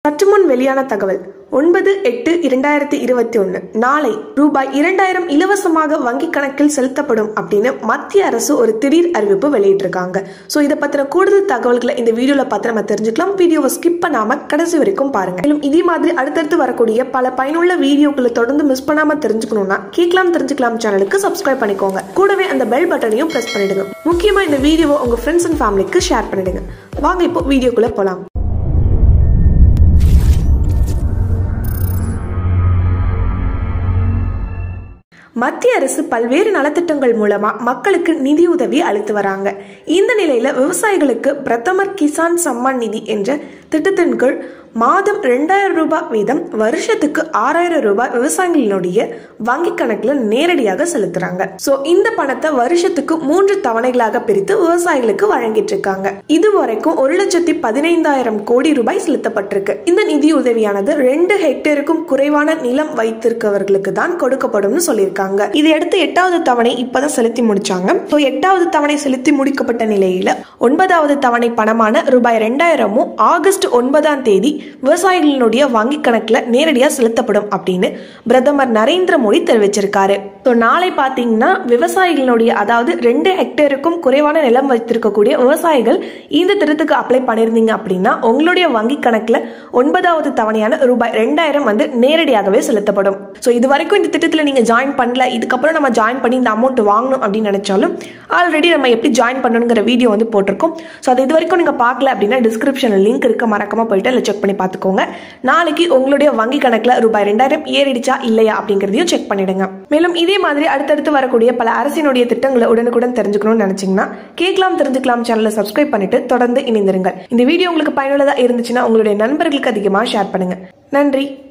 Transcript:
சற்று முன் வெளியான தகவல் ஒன்பது எட்டு இரண்டாயிரத்தி இருபத்தி ஒன்று நாளை ரூபாய் இரண்டாயிரம் இலவசமாக வங்கி கணக்கில் செலுத்தப்படும் அப்படின்னு மத்திய அரசு ஒரு திடீர் அறிவிப்பு வெளியிட்டிருக்காங்க ஸோ இதை பற்றின கூடுதல் தகவல்களை இந்த வீடியோவில் பார்த்து நம்ம தெரிஞ்சுக்கலாம் வீடியோவை ஸ்கிப் பண்ணாம கடைசி வரைக்கும் பாருங்க மேலும் இதே மாதிரி அடுத்தடுத்து வரக்கூடிய பல பயனுள்ள வீடியோக்களை தொடர்ந்து மிஸ் பண்ணாம தெரிஞ்சுக்கணும்னா கேட்கலாம் தெரிஞ்சுக்கலாம் சேனலுக்கு சப்ஸ்கிரைப் பண்ணிக்கோங்க கூடவே அந்த பெல் பட்டனையும் பிரஸ் பண்ணிடுங்க முக்கியமா இந்த வீடியோவை உங்க ஃப்ரெண்ட்ஸ் அண்ட் ஃபேமிலிக்கு ஷேர் பண்ணிடுங்க வாங்க இப்போ வீடியோக்குள்ள போலாம் மத்திய அரசு பல்வேறு நலத்திட்டங்கள் மூலமா மக்களுக்கு நிதியுதவி அளித்து வராங்க இந்த நிலையில விவசாயிகளுக்கு பிரதமர் கிசான் சம்மான் நிதி என்ற திட்டத்தின் கீழ் மாதம் ரெண்டாயிரம் ரூபாய் வீதம் வருஷத்துக்கு ஆறாயிரம் ரூபாய் விவசாயிகளினுடைய வங்கி கணக்குல நேரடியாக செலுத்துறாங்க சோ இந்த பணத்தை வருஷத்துக்கு மூன்று தவணைகளாக பிரித்து விவசாயிகளுக்கு வழங்கிட்டு இருக்காங்க இதுவரைக்கும் ஒரு லட்சத்தி பதினைந்தாயிரம் கோடி ரூபாய் செலுத்தப்பட்டிருக்கு இந்த நிதி உதவியானது ரெண்டு ஹெக்டேருக்கும் குறைவான நிலம் வைத்திருக்கவர்களுக்கு தான் கொடுக்கப்படும்னு சொல்லியிருக்காங்க இதையடுத்து எட்டாவது தவணை இப்பதான் செலுத்தி முடிச்சாங்க ஸோ எட்டாவது தவணை செலுத்தி முடிக்கப்பட்ட நிலையில ஒன்பதாவது தவணை பணமான ரூபாய் ரெண்டாயிரமும் ஆகஸ்ட் ஒன்பதாம் தேதி விவசாயிகளினுடைய வங்கி கணக்குல நேரடியா செலுத்தப்படும் அப்படின்னு பிரதமர் நரேந்திர மோடி தெரிவிச்சிருக்காரு ஸோ நாளை பார்த்தீங்கன்னா விவசாயிகளுடைய அதாவது ரெண்டு ஹெக்டேருக்கும் குறைவான நிலம் வைத்திருக்கக்கூடிய விவசாயிகள் இந்த திட்டத்துக்கு அப்ளை பண்ணியிருந்தீங்க அப்படின்னா உங்களுடைய வங்கி கணக்குல ஒன்பதாவது தவணையான ரூபாய் ரெண்டாயிரம் வந்து நேரடியாகவே செலுத்தப்படும் ஸோ இது வரைக்கும் இந்த திட்டத்தில் நீங்க ஜாயின் பண்ணல இதுக்கப்புறம் நம்ம ஜாயின் பண்ணி இந்த அமௌண்ட் வாங்கணும் அப்படின்னு நினைச்சாலும் ஆல்ரெடி நம்ம எப்படி ஜாயின் பண்ணணுங்கிற வீடியோ வந்து போட்டிருக்கோம் ஸோ அது இது வரைக்கும் நீங்க பார்க்கல அப்படின்னா டிஸ்கிரிப்ஷனில் லிங்க் இருக்க மறக்காம போயிட்டு அதில் செக் பண்ணி பார்த்துக்கோங்க நாளைக்கு உங்களுடைய வங்கி கணக்குல ரூபாய் ரெண்டாயிரம் ஏறிடுச்சா இல்லையா அப்படிங்கிறதையும் செக் பண்ணிடுங்க மேலும் இதே மாதிரி அடுத்தடுத்து வரக்கூடிய பல அரசினுடைய திட்டங்களை உடனுக்குடன் தெரிஞ்சுக்கணும்னு நினைச்சீங்கன்னா கேட்கலாம் தெரிஞ்சுக்கலாம் சேனலை சப்ஸ்கிரைப் பண்ணிட்டு தொடர்ந்து இணைந்திருங்கள் இந்த வீடியோ உங்களுக்கு பயனுள்ளதா இருந்துச்சுன்னா உங்களுடைய நண்பர்களுக்கு அதிகமாக ஷேர் பண்ணுங்க நன்றி